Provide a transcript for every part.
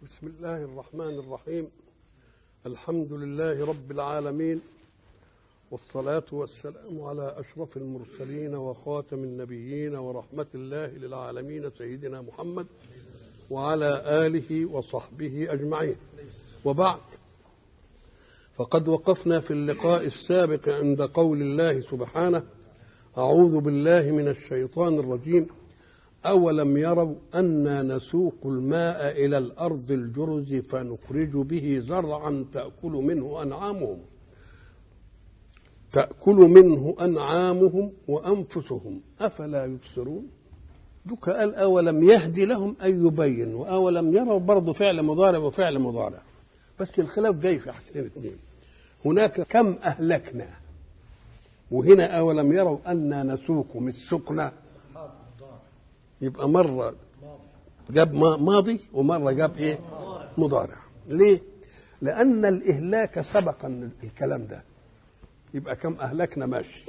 بسم الله الرحمن الرحيم الحمد لله رب العالمين والصلاة والسلام على أشرف المرسلين وخاتم النبيين ورحمة الله للعالمين سيدنا محمد وعلى آله وصحبه أجمعين وبعد فقد وقفنا في اللقاء السابق عند قول الله سبحانه أعوذ بالله من الشيطان الرجيم أولم يروا أنا نسوق الماء إلى الأرض الجرز فنخرج به زرعا تأكل منه أنعامهم تأكل منه أنعامهم وأنفسهم أفلا يبصرون دوك قال أولم يهدي لهم أن يبين وأولم يروا برضه فعل مضارع وفعل مضارع بس الخلاف جاي في حاجتين اثنين هناك كم أهلكنا وهنا أولم يروا أنا نسوق مش سقنا يبقى مرة جاب ماضي ومرة جاب إيه مضارع ليه لأن الإهلاك سبق الكلام ده يبقى كم أهلكنا ماشي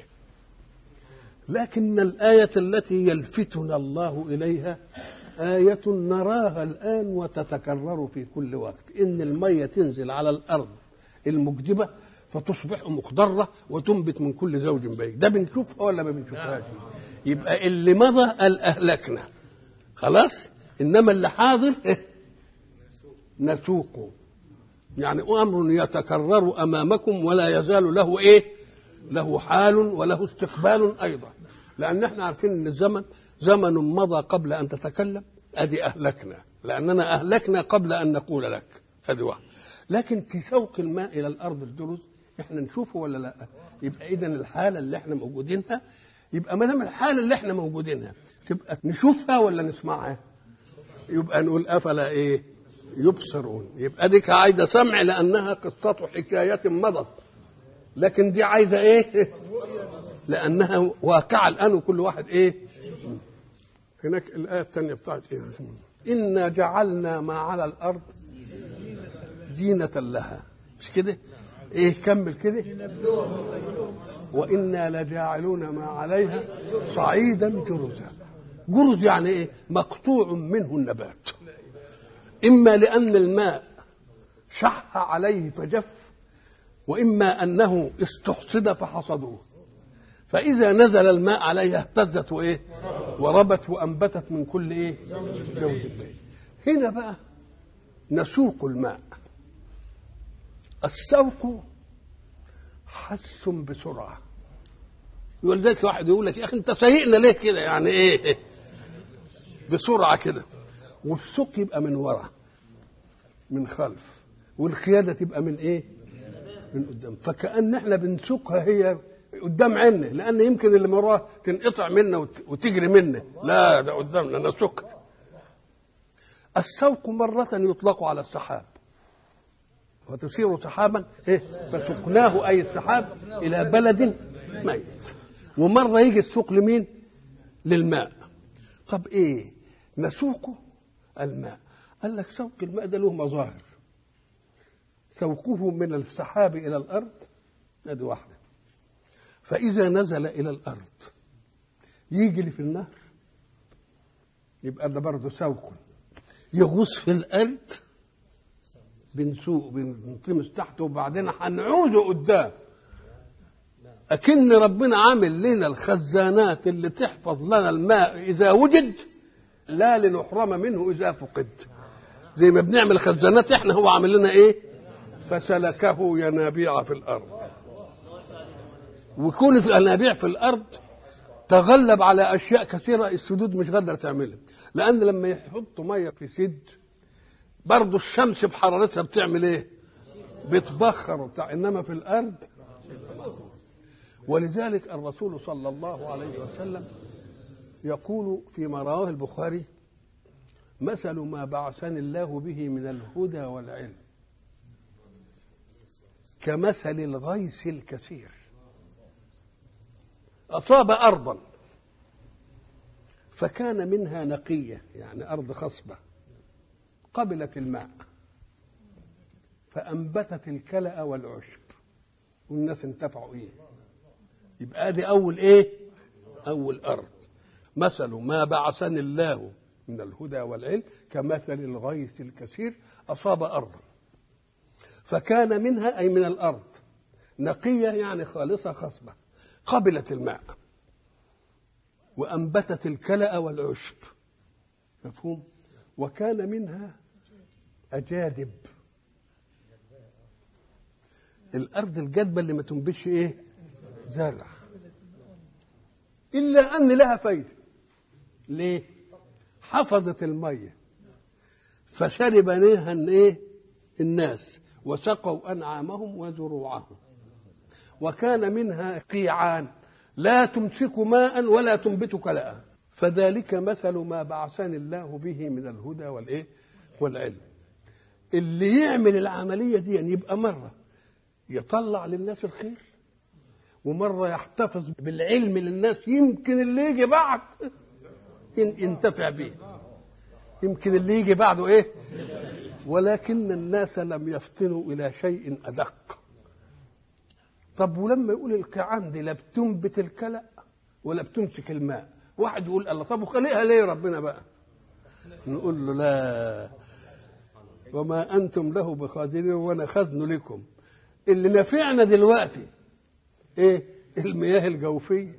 لكن الآية التي يلفتنا الله إليها آية نراها الآن وتتكرر في كل وقت إن المية تنزل على الأرض المجدبة فتصبح مخضرة وتنبت من كل زوج بهيج ده بنشوفها ولا ما بنشوفهاش يبقى اللي مضى قال أهلكنا خلاص إنما اللي حاضر نسوق يعني أمر يتكرر أمامكم ولا يزال له إيه له حال وله استقبال أيضا لأن احنا عارفين أن الزمن زمن مضى قبل أن تتكلم أدي أهلكنا لأننا أهلكنا قبل أن نقول لك هذه واحد لكن في سوق الماء إلى الأرض الجرز احنا نشوفه ولا لا يبقى إذا الحالة اللي احنا موجودينها يبقى ما دام الحالة اللي احنا موجودينها تبقى نشوفها ولا نسمعها يبقى نقول أفلا إيه يبصرون يبقى دي عايزة سمع لأنها قصة حكاية مضت لكن دي عايزة إيه لأنها واقعة الآن وكل واحد إيه هناك الآية الثانية بتاعت إيه إنا جعلنا ما على الأرض زينة لها مش كده إيه كمل كده وإنا لجاعلون ما عليها صعيدا جرزا جرز يعني إيه مقطوع منه النبات إما لأن الماء شح عليه فجف وإما أنه استحصد فحصدوه فإذا نزل الماء عليها اهتزت وإيه وربت وأنبتت من كل إيه زوج هنا بقى نسوق الماء السوق حس بسرعة يقول ذلك واحد يقول لك يا أخي أنت سايقنا ليه كده يعني إيه بسرعة كده والسوق يبقى من ورا من خلف والقيادة تبقى من إيه من قدام فكأن احنا بنسوقها هي قدام عنا لأن يمكن اللي وراه تنقطع منا وتجري منا لا ده قدامنا نسوقها السوق مرة يطلق على السحاب وتسير سحابا إيه؟ فسقناه أي السحاب إلى بلد ميت ومرة يجي السوق لمين للماء طب إيه نسوق الماء قال لك سوق الماء ده له مظاهر سوقه من السحاب إلى الأرض هذه واحدة فإذا نزل إلى الأرض يجري في النهر يبقى ده برضه سوق يغوص في الأرض بنسوق بنطمس تحته وبعدين هنعوزه قدام أكن ربنا عامل لنا الخزانات اللي تحفظ لنا الماء إذا وجد لا لنحرم منه إذا فقد زي ما بنعمل خزانات احنا هو عامل لنا ايه فسلكه ينابيع في الأرض وكون الينابيع في الأرض تغلب على أشياء كثيرة السدود مش قادرة تعملها لأن لما يحطوا مية في سد برضه الشمس بحرارتها بتعمل ايه بتبخر وبتاع انما في الارض ولذلك الرسول صلى الله عليه وسلم يقول فيما رواه البخاري مثل ما بعثني الله به من الهدى والعلم كمثل الغيث الكثير أصاب أرضا فكان منها نقية يعني أرض خصبة قبلت الماء فأنبتت الكلأ والعشب والناس انتفعوا إيه يبقى دي أول إيه أول أرض مثل ما بعثني الله من الهدى والعلم كمثل الغيث الكثير أصاب أرضا فكان منها أي من الأرض نقية يعني خالصة خصبة قبلت الماء وأنبتت الكلأ والعشب مفهوم وكان منها أجادب الأرض الجدبة اللي ما تنبتش إيه زرع إلا أن لها فايدة ليه حفظت المية فشرب منها إيه الناس وسقوا أنعامهم وزروعهم وكان منها قيعان لا تمسك ماء ولا تنبت كلاء فذلك مثل ما بعثني الله به من الهدى والايه والعلم اللي يعمل العملية دي يعني يبقى مرة يطلع للناس الخير ومرة يحتفظ بالعلم للناس يمكن اللي يجي بعد ينتفع به يمكن اللي يجي بعده ايه ولكن الناس لم يفطنوا الى شيء ادق طب ولما يقول القيعان دي لا بتنبت الكلأ ولا بتمسك الماء واحد يقول الله طب وخلقها ليه ربنا بقى نقول له لا وما انتم له بخازنين وانا خزن لكم اللي نافعنا دلوقتي ايه المياه الجوفيه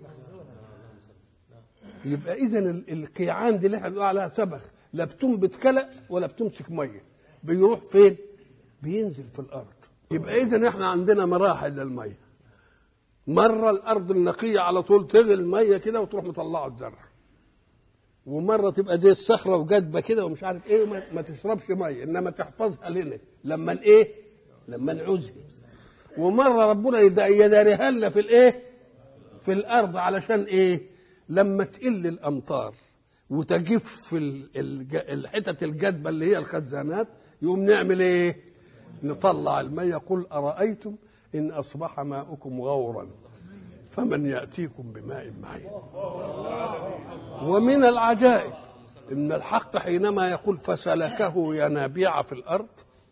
يبقى اذا القيعان دي اللي احنا بنقول عليها سبخ لا بتنبت كلأ ولا بتمسك ميه بيروح فين بينزل في الارض يبقى اذا احنا عندنا مراحل للميه مره الارض النقيه على طول تغلي الميه كده وتروح مطلعه الزرع ومره تبقى زي الصخره وجدبه كده ومش عارف ايه وما ما تشربش ميه انما تحفظها لنا لما ايه لما نعوزها ومره ربنا يداريها لنا في الايه في الارض علشان ايه لما تقل الامطار وتجف الحتت الجدبه اللي هي الخزانات يقوم نعمل ايه نطلع الميه قل ارايتم ان اصبح ماؤكم غورا فمن ياتيكم بماء معين ومن العجائب ان الحق حينما يقول فسلكه ينابيع في الارض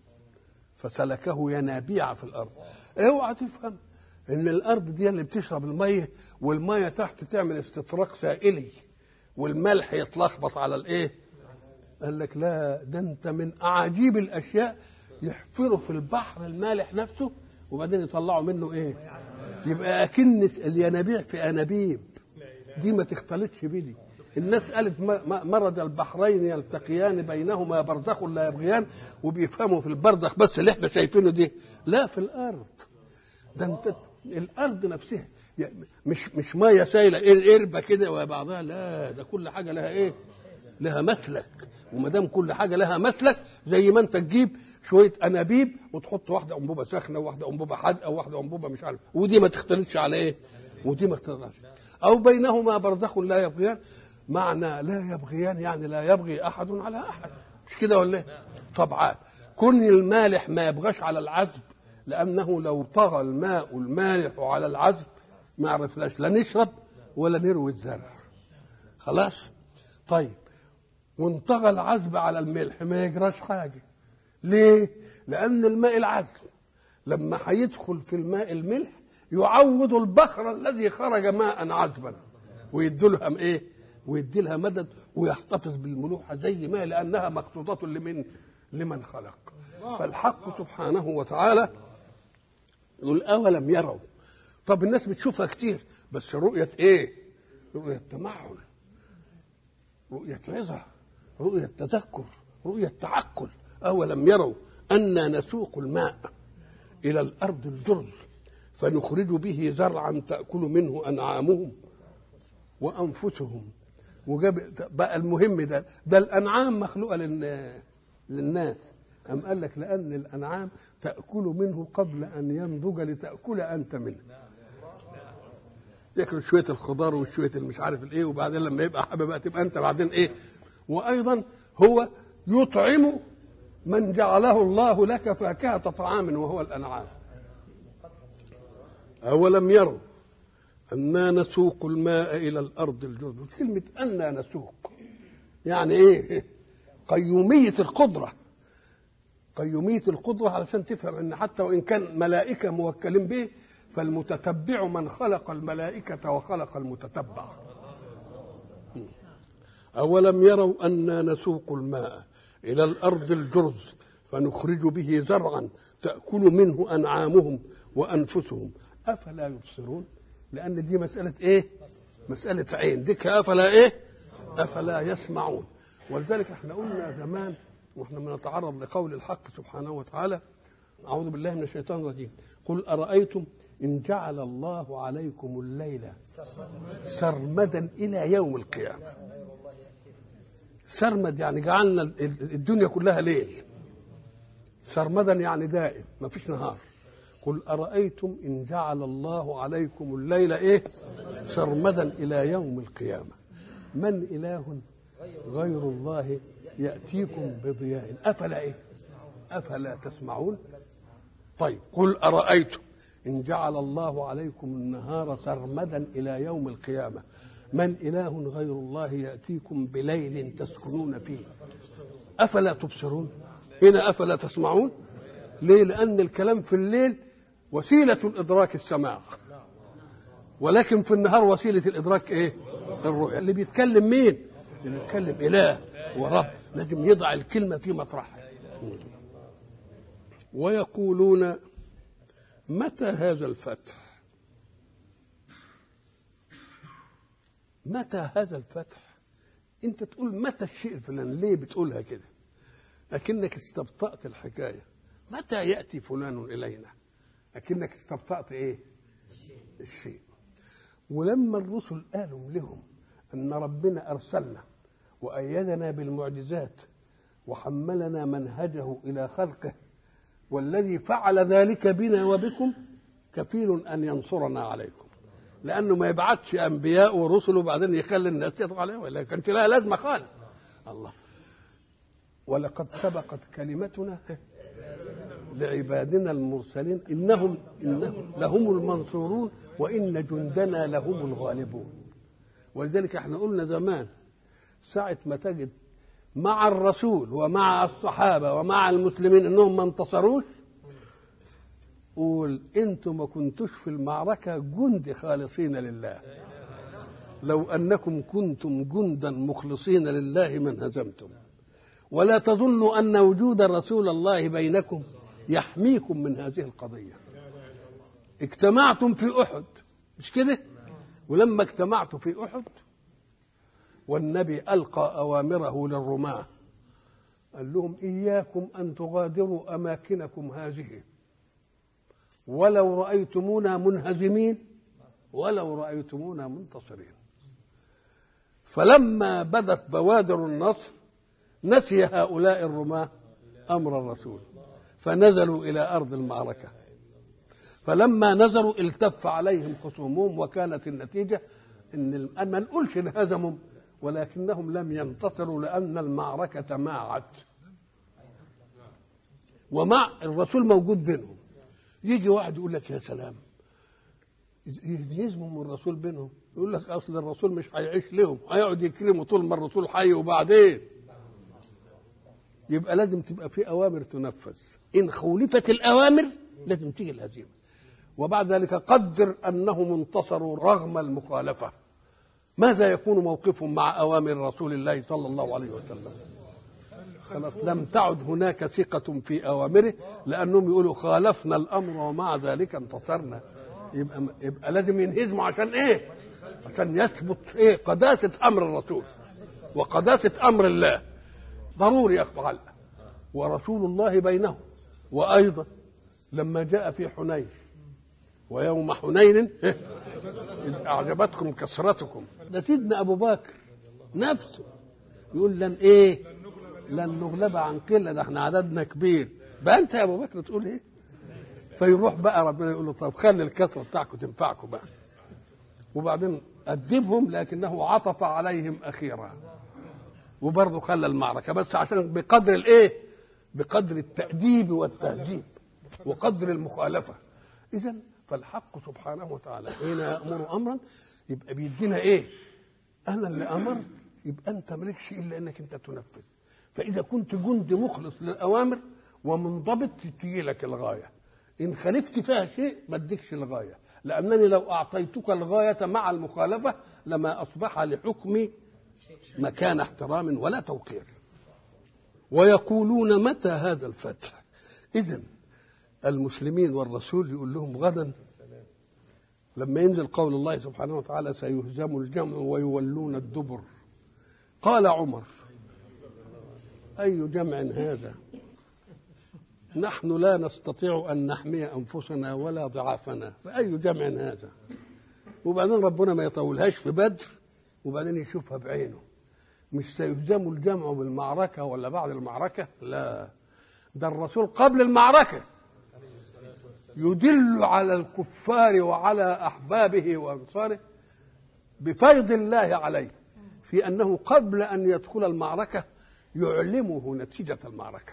فسلكه ينابيع في الارض اوعى تفهم ان الارض دي اللي بتشرب الميه والميه تحت تعمل استطراق سائلي والملح يتلخبط على الايه قال لك لا ده انت من اعاجيب الاشياء يحفروا في البحر المالح نفسه وبعدين يطلعوا منه ايه يبقى اكن الينابيع في انابيب دي ما تختلطش بدي الناس قالت مرض البحرين يلتقيان بينهما برزخ لا يبغيان وبيفهموا في البرزخ بس اللي احنا شايفينه دي لا في الارض ده انت الارض نفسها مش مش ميه سايله قربه كده وبعضها لا ده كل حاجه لها ايه؟ لها مسلك وما دام كل حاجه لها مسلك زي ما انت تجيب شويه انابيب وتحط واحده انبوبه ساخنه وواحده انبوبه حادقه وواحده انبوبه مش عارف ودي ما تختلطش على ايه؟ ودي ما تختلطش او بينهما برزخ لا يبغيان معنى لا يبغيان يعني لا يبغي احد على احد مش كده ولا ايه؟ طبعا كن المالح ما يبغاش على العذب لانه لو طغى الماء المالح على العذب ما عرفناش لا نشرب ولا نروي الزرع خلاص طيب وانطغى العذب على الملح ما يجراش حاجه ليه لان الماء العذب لما هيدخل في الماء الملح يعوض البخر الذي خرج ماء عذبا ويدي لها ايه ويدي لها مدد ويحتفظ بالملوحه زي ما لانها مخطوطه لمن لمن خلق فالحق سبحانه وتعالى يقول اولم يروا طب الناس بتشوفها كتير بس رؤية ايه رؤية تمعن رؤية عظة رؤية تذكر رؤية تعقل أولم يروا أنا نسوق الماء إلى الأرض الجرز فنخرج به زرعا تأكل منه أنعامهم وأنفسهم وجاب بقى المهم ده ده الأنعام مخلوقة للناس أم قال لك لأن الأنعام تأكل منه قبل أن ينضج لتأكل أنت منه ياكل شويه الخضار وشويه المش عارف الايه وبعدين لما يبقى حابب بقى تبقى انت بعدين ايه وايضا هو يطعم من جعله الله لك فاكهه طعام وهو الانعام اولم يروا انا نسوق الماء الى الارض الجرز كلمه انا نسوق يعني ايه قيوميه القدره قيوميه القدره علشان تفهم ان حتى وان كان ملائكه موكلين به فالمتتبع من خلق الملائكة وخلق المتتبع أولم يروا أنا نسوق الماء إلى الأرض الجرز فنخرج به زرعا تأكل منه أنعامهم وأنفسهم أفلا يبصرون لأن دي مسألة إيه مسألة عين ديك أفلا إيه أفلا يسمعون ولذلك احنا قلنا زمان واحنا بنتعرض لقول الحق سبحانه وتعالى أعوذ بالله من الشيطان الرجيم قل أرأيتم إن جعل الله عليكم الليل سرمدا إلى يوم القيامة سرمد يعني جعلنا الدنيا كلها ليل سرمدا يعني دائم ما فيش نهار قل أرأيتم إن جعل الله عليكم الليل إيه سرمدا إلى يوم القيامة من إله غير الله يأتيكم بضياء أفلا إيه أفلا تسمعون طيب قل أرأيتم إن جعل الله عليكم النهار سرمدا إلى يوم القيامة من إله غير الله يأتيكم بليل تسكنون فيه أفلا تبصرون هنا أفلا تسمعون ليه لأن الكلام في الليل وسيلة الإدراك السماع ولكن في النهار وسيلة الإدراك إيه الرؤية اللي بيتكلم مين اللي بيتكلم إله ورب لازم يضع الكلمة في مطرحها ويقولون متى هذا الفتح متى هذا الفتح انت تقول متى الشيء الفلاني ليه بتقولها كده لكنك استبطأت الحكاية متى يأتي فلان إلينا لكنك استبطأت إيه الشيء ولما الرسل قالوا لهم أن ربنا أرسلنا وأيدنا بالمعجزات وحملنا منهجه إلى خلقه والذي فعل ذلك بنا وبكم كفيل أن ينصرنا عليكم لأنه ما يبعتش أنبياء ورسل وبعدين يخلي الناس تطغى عليهم ولا كانت لها لازمة خالص الله ولقد سبقت كلمتنا لعبادنا المرسلين إنهم إنهم لهم المنصورون وإن جندنا لهم الغالبون ولذلك احنا قلنا زمان ساعة ما تجد مع الرسول ومع الصحابة ومع المسلمين انهم ما انتصروش قول انتم ما كنتوش في المعركة جند خالصين لله لو انكم كنتم جندا مخلصين لله ما انهزمتم ولا تظنوا ان وجود رسول الله بينكم يحميكم من هذه القضية اجتمعتم في احد مش كده ولما اجتمعتوا في احد والنبي ألقى أوامره للرماة قال لهم إياكم أن تغادروا أماكنكم هذه ولو رأيتمونا منهزمين ولو رأيتمونا منتصرين فلما بدت بوادر النصر نسي هؤلاء الرماة أمر الرسول فنزلوا إلى أرض المعركة فلما نزلوا التف عليهم خصومهم وكانت النتيجة إن ما نقولش انهزموا ولكنهم لم ينتصروا لأن المعركة تماعت ومع الرسول موجود بينهم يجي واحد يقول لك يا سلام يهزمهم الرسول بينهم يقول لك اصل الرسول مش هيعيش لهم هيقعد يكرموا طول ما الرسول حي وبعدين يبقى لازم تبقى في اوامر تنفذ ان خولفت الاوامر لازم تيجي الهزيمه وبعد ذلك قدر انهم انتصروا رغم المخالفه ماذا يكون موقفهم مع اوامر رسول الله صلى الله عليه وسلم خلاص لم تعد هناك ثقة في أوامره لأنهم يقولوا خالفنا الأمر ومع ذلك انتصرنا يبقى يبقى لازم ينهزموا عشان إيه؟ عشان يثبت إيه؟ قداسة أمر الرسول وقداسة أمر الله ضروري يفعل ورسول الله بينهم وأيضا لما جاء في حنين ويوم حنين إذ أعجبتكم كثرتكم ده سيدنا أبو بكر نفسه يقول لن إيه لن نغلب عن قلة ده احنا عددنا كبير بقى أنت يا أبو بكر تقول إيه فيروح بقى ربنا يقول له طب خلي الكثرة بتاعكم تنفعكم بقى وبعدين أدبهم لكنه عطف عليهم أخيرا وبرضه خلى المعركة بس عشان بقدر الإيه بقدر التأديب والتهذيب وقدر المخالفة إذا فالحق سبحانه وتعالى حين يأمر أمرا يبقى بيدينا إيه أنا اللي أمرت يبقى أنت مالكش إلا أنك أنت تنفذ فإذا كنت جند مخلص للأوامر ومنضبط تجي لك الغاية إن خالفت فيها شيء ما اديكش الغاية لأنني لو أعطيتك الغاية مع المخالفة لما أصبح لحكمي مكان احترام ولا توقير ويقولون متى هذا الفتح إذا المسلمين والرسول يقول لهم غدا لما ينزل قول الله سبحانه وتعالى سيهزم الجمع ويولون الدبر قال عمر أي جمع هذا نحن لا نستطيع أن نحمي أنفسنا ولا ضعافنا فأي جمع هذا وبعدين ربنا ما يطولهاش في بدر وبعدين يشوفها بعينه مش سيهزم الجمع بالمعركة ولا بعد المعركة لا ده الرسول قبل المعركة يدل على الكفار وعلى أحبابه وأنصاره بفيض الله عليه في أنه قبل أن يدخل المعركة يعلمه نتيجة المعركة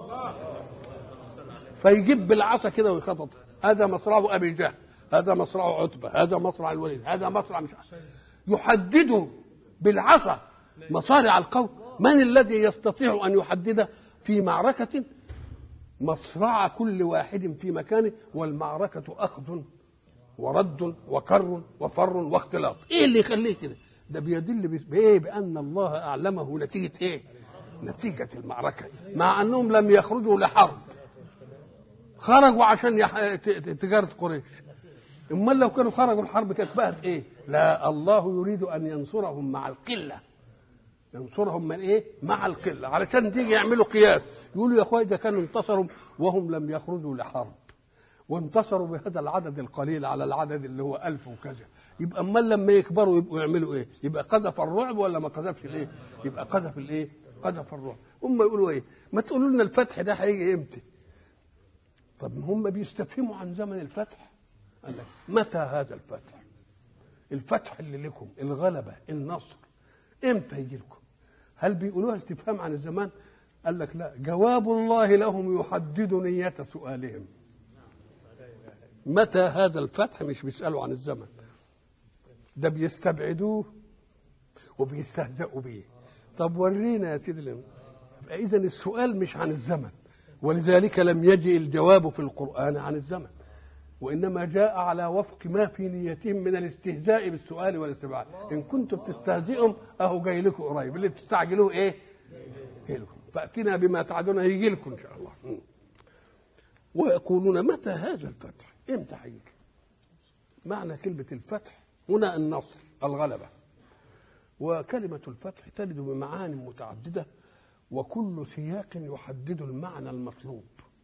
فيجيب بالعصا كده ويخطط هذا مصرع أبي جهل هذا مصرع عتبة هذا مصرع الوليد هذا مصرع مش يحدده بالعصا مصارع القوم من الذي يستطيع أن يحدد في معركة مصرع كل واحد في مكانه والمعركة أخذ ورد وكر وفر واختلاط ايه اللي يخليه كده ده بيدل بايه بان الله اعلمه نتيجه ايه نتيجه المعركه مع انهم لم يخرجوا لحرب خرجوا عشان يح... تجاره قريش امال لو كانوا خرجوا الحرب كانت بقت ايه لا الله يريد ان ينصرهم مع القله ينصرهم من ايه مع القله علشان تيجي يعملوا قياس يقولوا يا اخويا ده كانوا انتصروا وهم لم يخرجوا لحرب وانتصروا بهذا العدد القليل على العدد اللي هو ألف وكذا يبقى امال لما يكبروا يبقوا يعملوا ايه يبقى قذف الرعب ولا ما قذفش الايه يبقى قذف الايه قذف الرعب هم يقولوا ايه ما تقولوا لنا الفتح ده هيجي امتى طب هم بيستفهموا عن زمن الفتح قال لك متى هذا الفتح الفتح اللي لكم الغلبة النصر امتى يجي لكم هل بيقولوها استفهام عن الزمان قال لك لا جواب الله لهم يحدد نية سؤالهم متى هذا الفتح مش بيسألوا عن الزمن ده بيستبعدوه وبيستهزئوا به طب ورينا يا سيدي اذا السؤال مش عن الزمن ولذلك لم يجئ الجواب في القرآن عن الزمن وإنما جاء على وفق ما في نيتهم من الاستهزاء بالسؤال والاستبعاد إن كنتم بتستهزئهم أهو جاي لكم قريب اللي بتستعجلوه إيه؟ جاي لكم فأتنا بما تعدون هيجي لكم إن شاء الله ويقولون متى هذا الفتح؟ إمتى هيجي؟ معنى كلمة الفتح هنا النصر الغلبة وكلمة الفتح تلد بمعاني متعددة وكل سياق يحدد المعنى المطلوب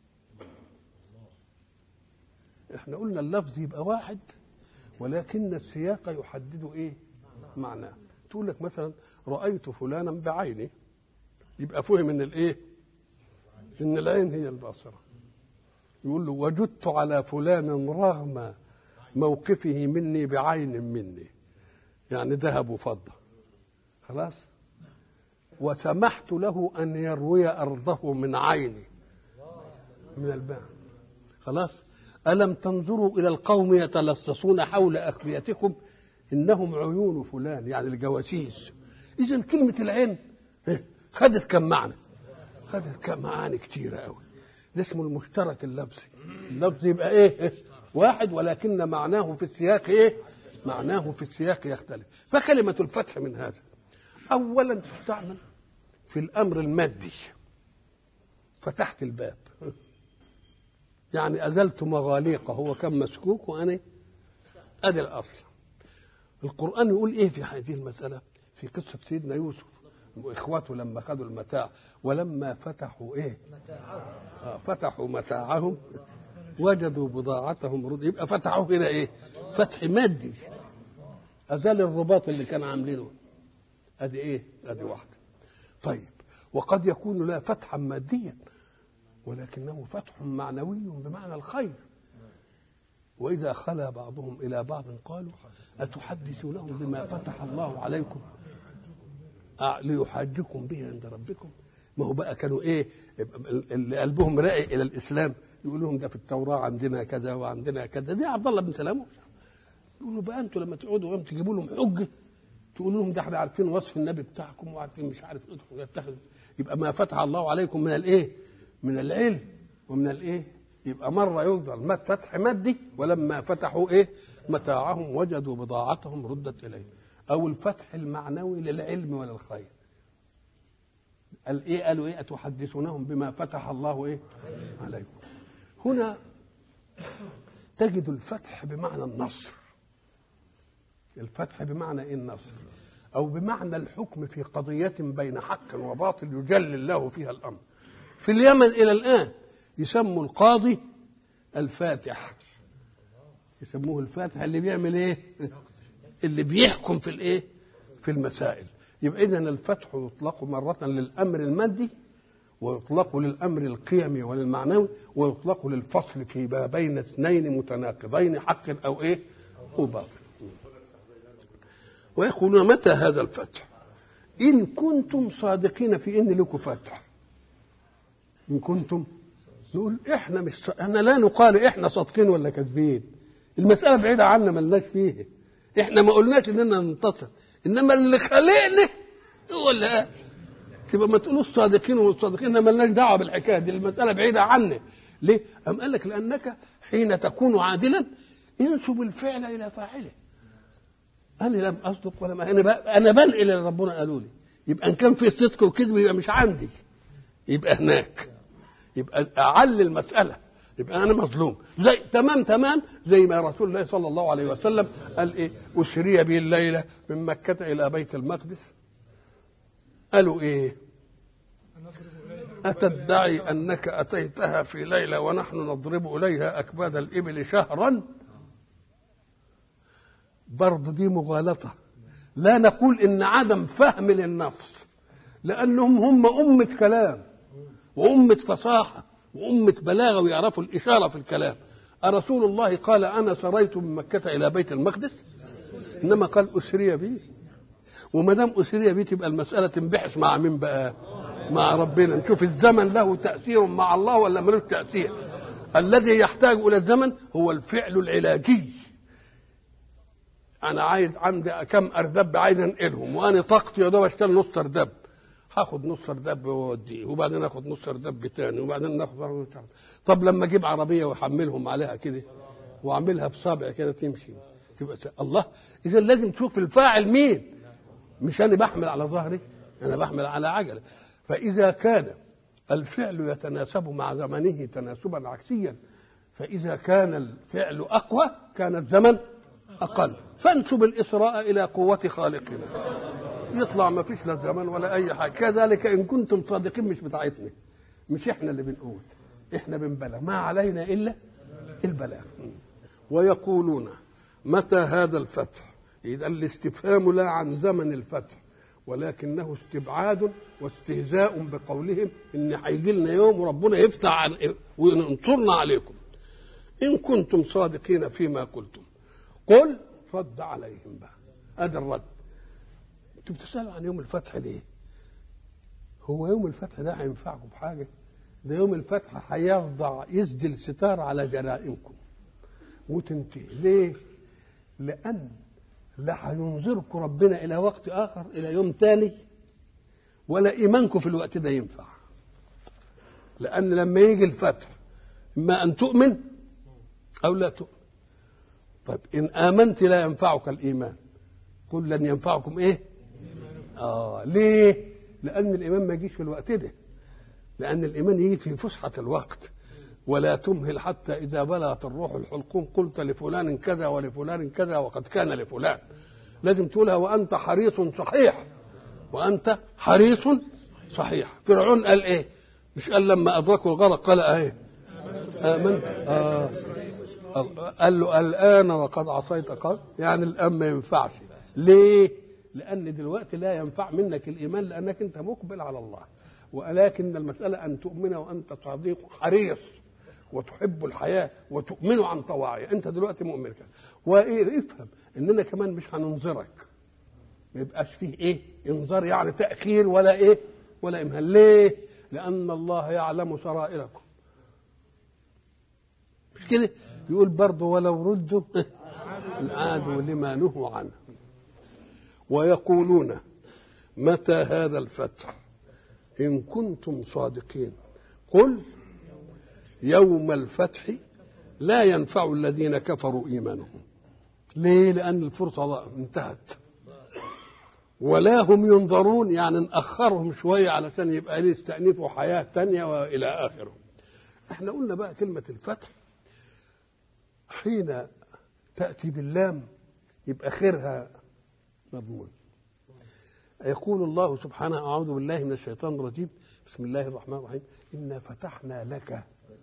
احنا قلنا اللفظ يبقى واحد ولكن السياق يحدد ايه معناه تقول لك مثلا رايت فلانا بعيني يبقى فهم ان الايه ان العين هي البصره يقول له وجدت على فلان رغم موقفه مني بعين مني يعني ذهب وفضه خلاص وسمحت له ان يروي ارضه من عيني من الماء خلاص الم تنظروا الى القوم يتلصصون حول اخبيتكم انهم عيون فلان يعني الجواسيس اذا كلمه العين خدت كم معنى خدت كم معاني كتيره قوي ده اسمه المشترك اللفظي اللفظ يبقى ايه واحد ولكن معناه في السياق ايه معناه في السياق يختلف فكلمه الفتح من هذا اولا تستعمل في الامر المادي فتحت الباب يعني ازلت مغاليقه هو كان مسكوك وانا ادي الاصل القران يقول ايه في هذه المساله في قصه سيدنا يوسف واخواته لما خدوا المتاع ولما فتحوا ايه آه فتحوا متاعهم وجدوا بضاعتهم رد يبقى فتحوا هنا ايه فتح مادي ازال الرباط اللي كان عاملينه ادي ايه ادي واحده طيب وقد يكون لا فتحا ماديا ولكنه فتح معنوي بمعنى الخير واذا خلا بعضهم الى بعض قالوا اتحدثونهم بما فتح الله عليكم ليحاجكم به عند ربكم ما هو بقى كانوا ايه اللي قلبهم راقي الى الاسلام يقول لهم ده في التوراه عندنا كذا وعندنا كذا دي عبد الله بن سلام يقولوا بقى انتوا لما تقعدوا يوم تجيبوا لهم حجه تقولوا لهم ده احنا عارفين وصف النبي بتاعكم وعارفين مش عارف ادخلوا يتخذ يبقى ما فتح الله عليكم من الايه؟ من العلم ومن الايه؟ يبقى مره يفضل فتح مادي ولما فتحوا ايه؟ متاعهم وجدوا بضاعتهم ردت اليه. او الفتح المعنوي للعلم وللخير قال ايه قالوا ايه اتحدثونهم بما فتح الله ايه عليكم هنا تجد الفتح بمعنى النصر الفتح بمعنى ايه النصر او بمعنى الحكم في قضيه بين حق وباطل يجلي الله فيها الامر في اليمن الى الان يسموا القاضي الفاتح يسموه الفاتح اللي بيعمل ايه اللي بيحكم في الايه في المسائل يبقى اذا الفتح يطلق مره للامر المادي ويطلق للامر القيمي وللمعنوي ويطلق للفصل في ما بين اثنين متناقضين حق او ايه او باطل ويقولون متى هذا الفتح ان كنتم صادقين في ان لكم فتح ان كنتم نقول احنا مش ص... احنا لا نقال احنا صادقين ولا كاذبين المساله بعيده عنا ملناش فيها احنا ما قلناش اننا ننتصر انما اللي خلقنا هو اللي قال تبقى ما تقولوش صادقين والصادقين احنا ملناش دعوه بالحكايه دي المساله بعيده عنا ليه؟ أم قال لك لانك حين تكون عادلا انسب الفعل الى فاعله انا لم اصدق ولا ما انا بقى انا بنقل اللي ربنا قالوا لي يبقى ان كان في صدق وكذب يبقى مش عندي يبقى هناك يبقى اعلي المساله يبقى انا مظلوم زي تمام تمام زي ما رسول الله صلى الله عليه وسلم قال ايه اسري به الليله من مكه الى بيت المقدس قالوا ايه أتدعي أنك أتيتها في ليلة ونحن نضرب إليها أكباد الإبل شهرا برضه دي مغالطة لا نقول إن عدم فهم للنص لأنهم هم أمة كلام وأمة فصاحة وأمة بلاغة ويعرفوا الإشارة في الكلام أرسول الله قال أنا سريت من مكة إلى بيت المقدس إنما قال أسري بي وما دام أسري بي تبقى المسألة تنبحث مع مين بقى؟ مع ربنا نشوف الزمن له تأثير مع الله ولا ملوش تأثير الذي يحتاج إلى الزمن هو الفعل العلاجي أنا عايز عندي كم أردب عايز أنقلهم وأنا طاقتي يا دوب أشتغل نص أردب هاخد نص أردب وأوديه وبعدين آخد نص أردب تاني وبعدين ناخد طب لما أجيب عربية وأحملهم عليها كده وأعملها بصابع كده تمشي تبقى الله إذا لازم تشوف الفاعل مين مش أنا بحمل على ظهري أنا بحمل على عجلة فإذا كان الفعل يتناسب مع زمنه تناسبا عكسيا فإذا كان الفعل أقوى كان الزمن أقل فانسب الإسراء إلى قوة خالقنا يطلع ما فيش لا زمن ولا أي حاجة كذلك إن كنتم صادقين مش بتاعتنا مش إحنا اللي بنقول إحنا بنبلغ ما علينا إلا البلاغ ويقولون متى هذا الفتح إذا الاستفهام لا عن زمن الفتح ولكنه استبعاد واستهزاء بقولهم ان هيجي لنا يوم وربنا يفتح عن وينصرنا عليكم ان كنتم صادقين فيما قلتم قل رد عليهم بقى هذا الرد انتوا بتسالوا عن يوم الفتح ليه هو يوم الفتح ده هينفعكم بحاجه ده يوم الفتح هيخضع يسدل الستار على جرائمكم وتنتهي ليه لان لا هينظركم ربنا الى وقت اخر الى يوم تاني ولا ايمانكم في الوقت ده ينفع لان لما يجي الفتح اما ان تؤمن او لا تؤمن طيب ان امنت لا ينفعك الايمان قل لن ينفعكم ايه اه ليه لان الايمان ما يجيش في الوقت ده لان الايمان يجي في فسحه الوقت ولا تمهل حتى إذا بلغت الروح الحلقوم قلت لفلان كذا ولفلان كذا وقد كان لفلان لازم تقولها وأنت حريص صحيح وأنت حريص صحيح فرعون قال إيه مش قال لما أدركوا الغرق قال إيه آمنت آه قال له الآن وقد عصيت قال يعني الآن ما ينفعش ليه لأن دلوقتي لا ينفع منك الإيمان لأنك أنت مقبل على الله ولكن المسألة أن تؤمن وأنت صديق حريص وتحب الحياه وتؤمن عن طواعية انت دلوقتي مؤمن كده وايه افهم اننا كمان مش هننظرك ما يبقاش فيه ايه انذار يعني تاخير ولا ايه ولا امهال ليه لان الله يعلم سرائركم مش كده يقول برضه ولو ردوا عادوا لما نهوا عنه ويقولون متى هذا الفتح ان كنتم صادقين قل يوم الفتح لا ينفع الذين كفروا ايمانهم ليه لان الفرصه انتهت ولا هم ينظرون يعني نأخرهم شوية علشان يبقى ليه يستأنفوا حياة تانية وإلى آخره احنا قلنا بقى كلمة الفتح حين تأتي باللام يبقى خيرها مضمون يقول الله سبحانه أعوذ بالله من الشيطان الرجيم بسم الله الرحمن الرحيم إنا فتحنا لك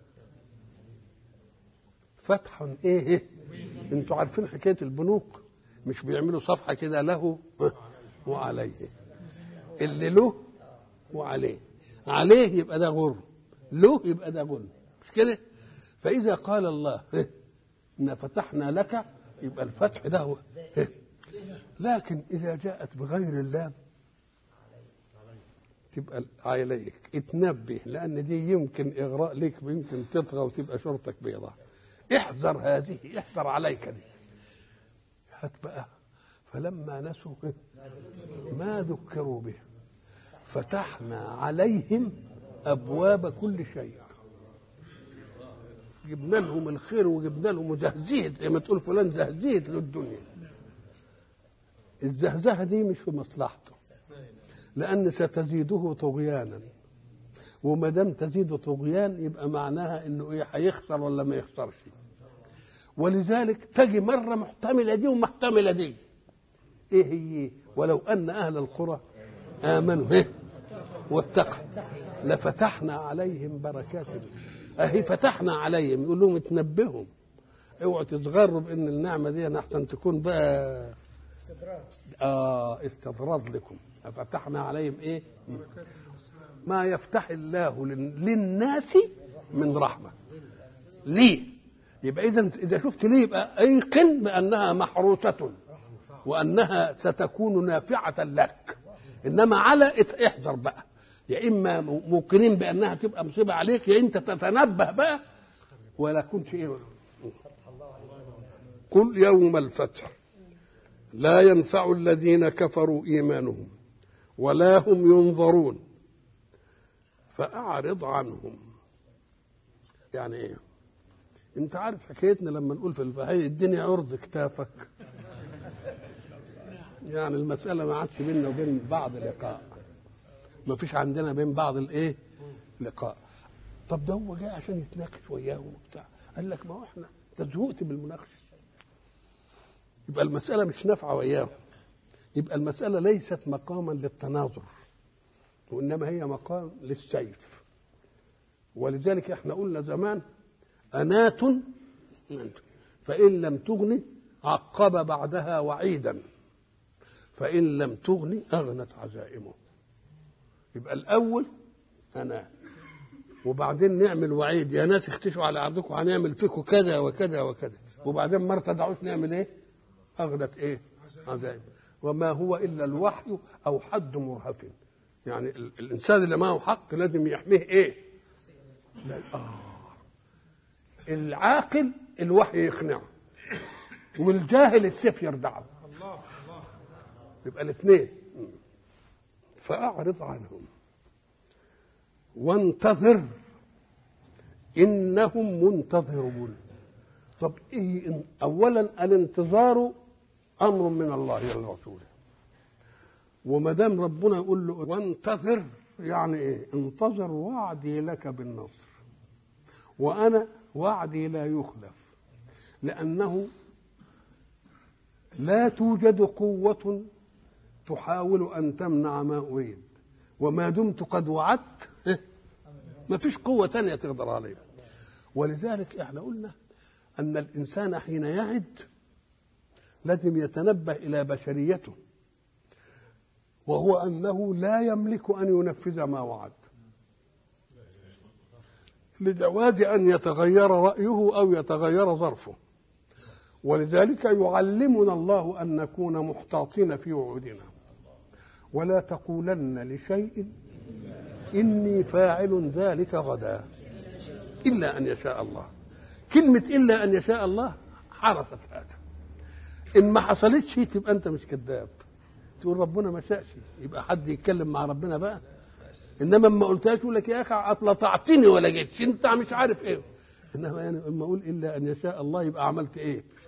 فتحا ايه انتوا عارفين حكايه البنوك مش بيعملوا صفحه كده له وعليه اللي له وعليه عليه يبقى ده غر له يبقى ده غن مش كده فاذا قال الله ان فتحنا لك يبقى الفتح ده هو لكن اذا جاءت بغير اللام تبقى عليك اتنبه لان دي يمكن اغراء لك يمكن تطغى وتبقى شرطك بيضاء احذر هذه احذر عليك دي هات بقى فلما نسوا ما ذكروا به فتحنا عليهم ابواب كل شيء جبنا لهم الخير وجبنا لهم زهزهت زي ما تقول فلان زهزهت للدنيا الزهزهه دي مش في مصلحته لان ستزيده طغيانا وما دام تزيد طغيان يبقى معناها انه ايه هيخسر ولا ما يخسرش ولذلك تجي مره محتمله دي ومحتمله دي ايه هي ولو ان اهل القرى امنوا ايه واتقوا لفتحنا عليهم بركات اهي فتحنا عليهم يقول لهم اتنبهوا اوعوا تتغروا بان النعمه دي احسن تكون بقى استدراج اه استدراج لكم فتحنا عليهم ايه ما يفتح الله لل- للناس من رحمه ليه يبقى اذا اذا شفت ليه يبقى ايقن بانها محروسه وانها ستكون نافعه لك انما على ات- احذر بقى يا اما م- موقنين بانها تبقى مصيبه عليك يا انت تتنبه بقى ولا كنت ايه قل يوم الفتح لا ينفع الذين كفروا ايمانهم ولا هم ينظرون فاعرض عنهم يعني ايه انت عارف حكايتنا لما نقول في البهاي الدنيا عرض كتافك يعني المسألة ما عادش بيننا وبين بعض لقاء ما فيش عندنا بين بعض الايه لقاء طب ده هو جاي عشان يتناقش وياهم وبتاع قال لك ما هو احنا انت زهقت بالمناقشه يبقى المسألة مش نافعة وياهم يبقى المسألة ليست مقاما للتناظر وإنما هي مقام للسيف ولذلك احنا قلنا زمان أنات فإن لم تغني عقب بعدها وعيدا فإن لم تغني أغنت عزائمه يبقى الأول أنا وبعدين نعمل وعيد يا ناس اختشوا على أرضكم هنعمل فيكم كذا وكذا وكذا وبعدين ما ارتدعوش نعمل إيه؟ أغنت إيه؟ عزائم وما هو إلا الوحي أو حد مرهف يعني ال- الإنسان اللي معه حق لازم يحميه إيه؟ لا آه العاقل الوحي يقنعه والجاهل السيف يردعه يبقى الاثنين فأعرض عنهم وانتظر إنهم منتظرون طب إيه إن- أولا الانتظار أمر من الله ورسوله وما دام ربنا يقول له وانتظر يعني إيه انتظر وعدي لك بالنصر وأنا وعدي لا يخلف لأنه لا توجد قوة تحاول أن تمنع ما أريد وما دمت قد وعدت إيه؟ ما فيش قوة تانية تقدر عليها ولذلك احنا قلنا أن الإنسان حين يعد لازم يتنبه إلى بشريته وهو أنه لا يملك أن ينفذ ما وعد لجواز أن يتغير رأيه أو يتغير ظرفه ولذلك يعلمنا الله أن نكون محتاطين في وعودنا ولا تقولن لشيء إني فاعل ذلك غدا إلا أن يشاء الله كلمة إلا أن يشاء الله حرست هذا إن ما حصلتش تبقى أنت مش كذاب تقول ربنا ما شاءش يبقى حد يتكلم مع ربنا بقى انما ما قلتهاش يقول لك يا اخي اطلطعتني ولا جيتش انت مش عارف ايه انما يعني لما اقول الا ان يشاء الله يبقى عملت ايه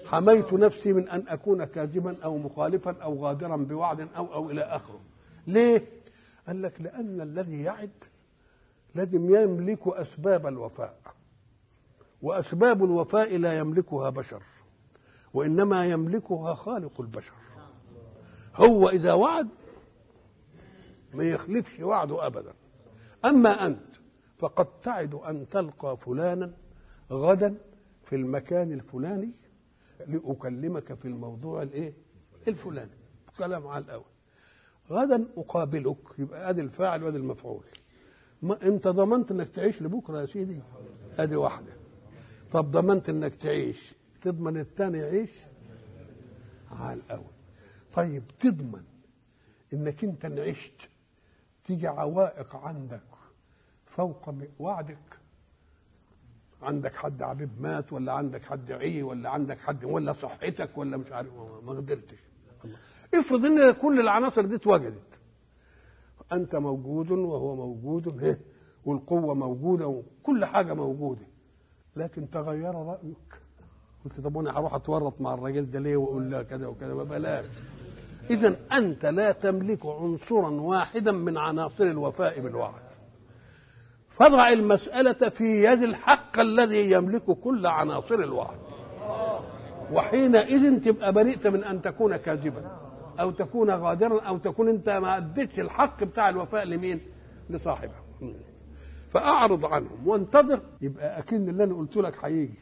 حميت نفسي من ان اكون كاذبا او مخالفا او غادرا بوعد او او الى اخره ليه قال لك لان الذي يعد لازم يملك اسباب الوفاء واسباب الوفاء لا يملكها بشر وانما يملكها خالق البشر هو اذا وعد ما يخلفش وعده ابدا اما انت فقد تعد ان تلقى فلانا غدا في المكان الفلاني لاكلمك في الموضوع الايه الفلاني كلام على الاول غدا اقابلك يبقى ادي الفاعل وادي المفعول ما انت ضمنت انك تعيش لبكره يا سيدي ادي واحده طب ضمنت انك تعيش تضمن الثاني يعيش على الاول طيب تضمن انك انت عشت تيجي عوائق عندك فوق وعدك عندك حد عبيب مات ولا عندك حد عي ولا عندك حد ولا صحتك ولا مش عارف ما قدرتش افرض ان كل العناصر دي اتوجدت انت موجود وهو موجود هه والقوه موجوده وكل حاجه موجوده لكن تغير رايك قلت طب انا هروح اتورط مع الراجل ده ليه واقول له كذا وكذا ما بلاش اذا انت لا تملك عنصرا واحدا من عناصر الوفاء بالوعد فضع المسألة في يد الحق الذي يملك كل عناصر الوعد وحينئذ تبقى بريئت من أن تكون كاذبا أو تكون غادرا أو تكون أنت ما أديتش الحق بتاع الوفاء لمين؟ لصاحبه فأعرض عنهم وانتظر يبقى أكن اللي أنا قلت لك هيجي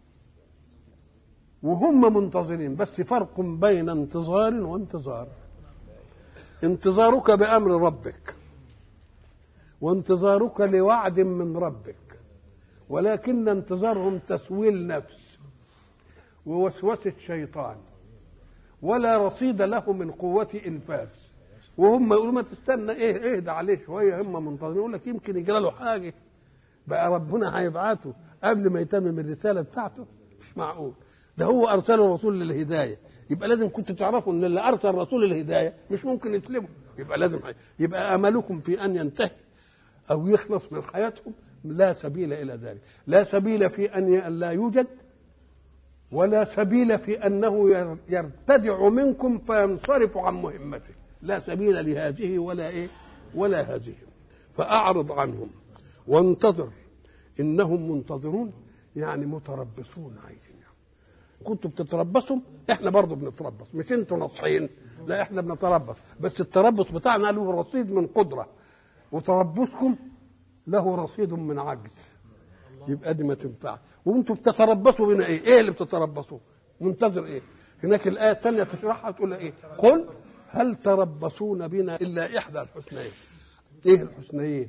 وهم منتظرين بس فرق بين انتظار وانتظار انتظارك بأمر ربك وانتظارك لوعد من ربك ولكن انتظارهم تسويل نفس ووسوسة شيطان ولا رصيد له من قوة إنفاذ وهم يقولوا ما تستنى ايه اهدى عليه شويه هم منتظرين يقول لك يمكن يجرى له حاجه بقى ربنا هيبعته قبل ما يتمم الرساله بتاعته مش معقول ده هو ارسله رسول للهدايه يبقى لازم كنتوا تعرفوا ان اللي ارسل رسول للهدايه مش ممكن يسلمه يبقى لازم يبقى املكم في ان ينتهي او يخلص من حياتهم لا سبيل الى ذلك لا سبيل في ان لا يوجد ولا سبيل في انه يرتدع منكم فينصرف عن مهمته لا سبيل لهذه ولا ايه ولا هذه فاعرض عنهم وانتظر انهم منتظرون يعني متربصون عايزين كنتوا بتتربصوا احنا برضه بنتربص مش انتوا ناصحين لا احنا بنتربص بس التربص بتاعنا له رصيد من قدره وتربصكم له رصيد من عجز يبقى دي ما تنفع وانتم بتتربصوا بنا ايه؟ ايه اللي بتتربصوا؟ منتظر ايه؟ هناك الايه الثانيه تشرحها تقول ايه؟ قل هل تربصون بنا الا احدى الحسنيين. ايه الحسنيين؟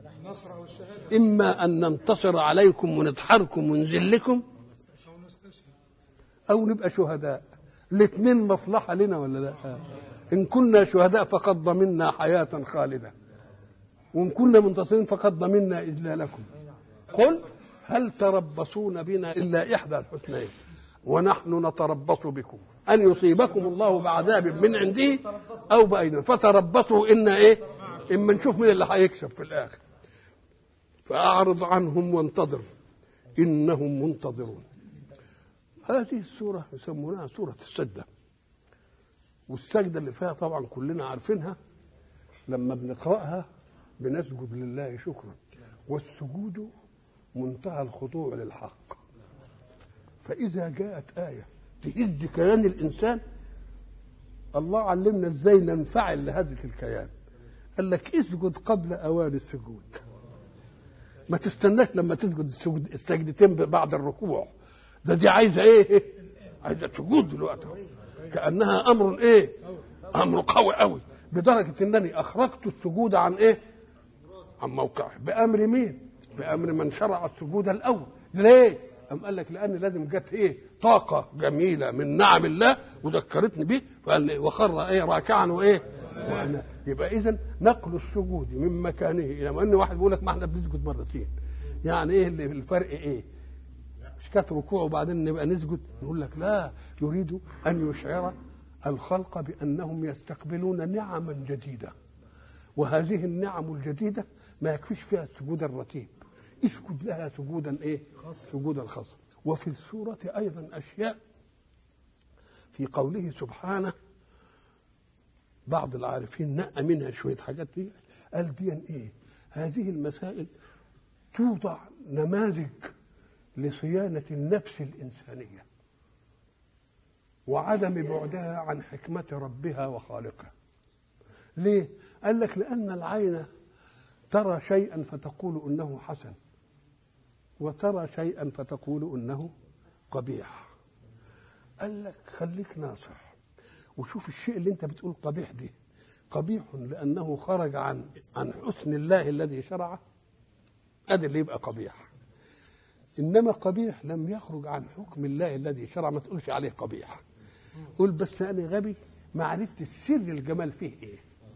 اما ان ننتصر عليكم ونضحركم ونذلكم او نبقى شهداء. الاثنين مصلحه لنا ولا لا؟ ان كنا شهداء فقد ضمنا حياه خالده. وان كنا منتصرين فقد ضمنا اذلالكم. قل هل تربصون بنا الا احدى الحسنيين ونحن نتربص بكم ان يصيبكم الله بعذاب من عنده او بايدينا فتربصوا ان ايه اما نشوف مين اللي هيكسب في الاخر فاعرض عنهم وانتظر انهم منتظرون هذه السوره يسمونها سوره السجده والسجده اللي فيها طبعا كلنا عارفينها لما بنقراها بنسجد لله شكرا والسجود منتهى الخضوع للحق فإذا جاءت آية تهز كيان الإنسان الله علمنا ازاي ننفعل لهذه الكيان قال لك اسجد قبل اوان السجود ما تستناش لما تسجد السجود السجدتين بعد الركوع ده دي عايزه ايه عايزه سجود دلوقتي كانها امر ايه امر قوي قوي بدرجه انني اخرجت السجود عن ايه عن موقعه بامر مين بامر من شرع السجود الاول ليه أم قال لك لان لازم جت ايه طاقه جميله من نعم الله وذكرتني به فقال وخر ايه راكعا وايه وأنا يبقى اذا نقل السجود من مكانه الى ما ان واحد بيقول لك ما احنا بنسجد مرتين يعني ايه اللي الفرق ايه مش كانت ركوع وبعدين نبقى نسجد نقول لك لا يريد ان يشعر الخلق بانهم يستقبلون نعما جديده وهذه النعم الجديده ما يكفيش فيها السجود الرتيب اسجد لها سجودا ايه سجودا خاصا وفي السورة أيضا أشياء في قوله سبحانه بعض العارفين نقى منها شويه حاجات دي قال دي ايه هذه المسائل توضع نماذج لصيانه النفس الانسانيه وعدم بعدها عن حكمه ربها وخالقها ليه قال لك لان العين ترى شيئا فتقول انه حسن وترى شيئا فتقول انه قبيح قال لك خليك ناصح وشوف الشيء اللي انت بتقول قبيح دي قبيح لانه خرج عن عن حسن الله الذي شرعه ادي اللي يبقى قبيح انما قبيح لم يخرج عن حكم الله الذي شرع ما تقولش عليه قبيح قول بس انا غبي ما عرفت سر الجمال فيه ايه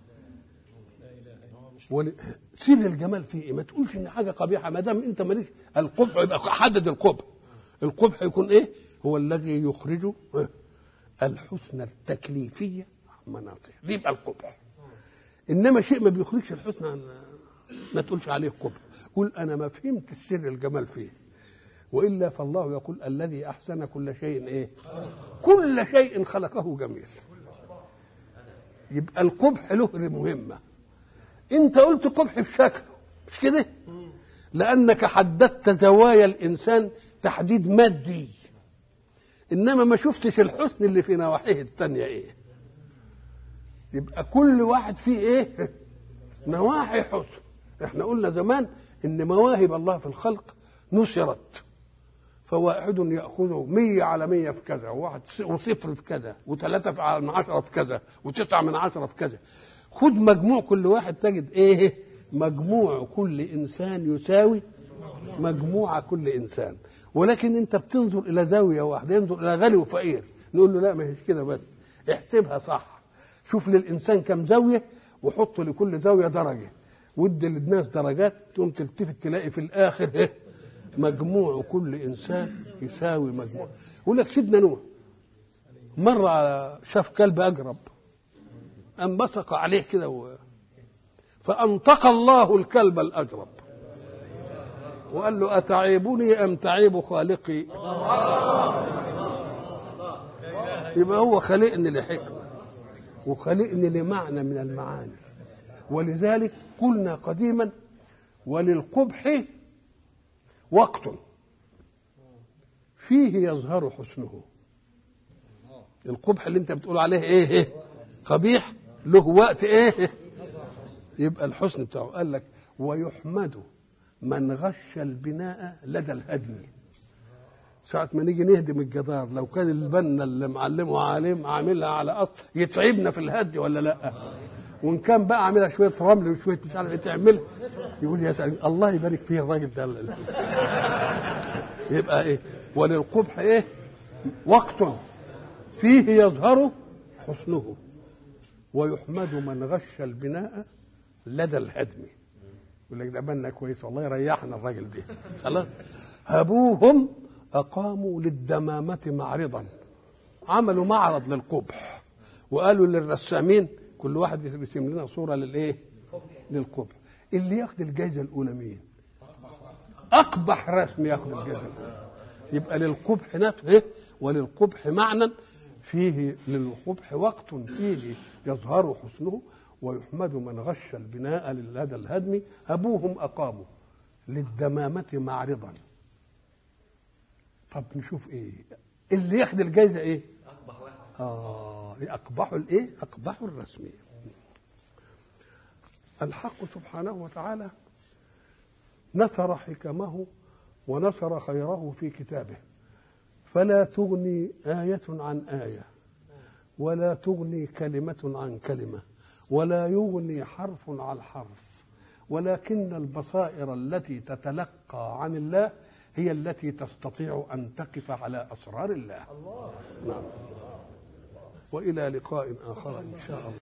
ول... سر الجمال فيه ايه ما تقولش ان حاجه قبيحه ما دام انت ماليش القبح يبقى حدد القبح القبح يكون ايه هو الذي يخرج الحسن التكليفيه عن مناطه دي يبقى القبح انما شيء ما بيخرجش الحسن عن ما تقولش عليه قبح قول انا ما فهمت السر الجمال فيه والا فالله يقول الذي احسن كل شيء ايه كل شيء خلقه جميل يبقى القبح له مهمه انت قلت قبح في شكله مش كده لانك حددت زوايا الانسان تحديد مادي انما ما شفتش الحسن اللي في نواحيه التانية ايه يبقى كل واحد فيه ايه نواحي حسن احنا قلنا زمان ان مواهب الله في الخلق نشرت فواحد يأخذ مية على مية في كذا وواحد وصفر في كذا وثلاثة من عشرة في كذا وتسعة من عشرة في كذا خد مجموع كل واحد تجد ايه مجموع كل انسان يساوي مجموع كل انسان ولكن انت بتنظر الى زاويه واحده ينظر الى غني وفقير نقول له لا ما هيش كده بس احسبها صح شوف للانسان كم زاويه وحط لكل زاويه درجه ودي للناس درجات تقوم تلتفت تلاقي في الاخر ايه مجموع كل انسان يساوي مجموع يقول لك سيدنا نوح مره شاف كلب اجرب أم بصق عليه كده و... فأنطق الله الكلب الأجرب وقال له أتعيبني أم تعيب خالقي يبقى هو خلقني لحكمة وخلقني لمعنى من المعاني ولذلك قلنا قديما وللقبح وقت فيه يظهر حسنه القبح اللي انت بتقول عليه ايه, إيه؟ قبيح له وقت ايه يبقى الحسن بتاعه قال لك ويحمد من غش البناء لدى الهدم ساعة ما نيجي نهدم الجدار لو كان البنا اللي معلمه عالم عاملها على قط يتعبنا في الهد ولا لا وان كان بقى عاملها شويه رمل وشويه مش عارف ايه تعملها يقول يا سلام الله يبارك فيه الراجل ده يبقى ايه وللقبح ايه وقت فيه يظهر حسنه ويحمد من غش البناء لدى الهدم يقول لك ده بنا كويس والله يريحنا الراجل ده خلاص ابوهم اقاموا للدمامه معرضا عملوا معرض للقبح وقالوا للرسامين كل واحد يرسم لنا صوره للايه للقبح اللي ياخد الجائزه الاولى مين اقبح رسم ياخد الجائزه الاولى يبقى للقبح نفسه وللقبح معنى فيه للقبح وقت فيه يظهر حسنه ويحمد من غش البناء لدى الهدم أبوهم أقاموا للدمامة معرضا طب نشوف ايه اللي ياخد الجايزة ايه أقبح واحد آه أقبح الايه أقبح الرسمية الحق سبحانه وتعالى نثر حكمه ونثر خيره في كتابه فلا تغني آية عن آية ولا تغني كلمة عن كلمة ولا يغني حرف عن حرف ولكن البصائر التي تتلقى عن الله هي التي تستطيع أن تقف على أسرار الله نعم وإلى لقاء آخر إن شاء الله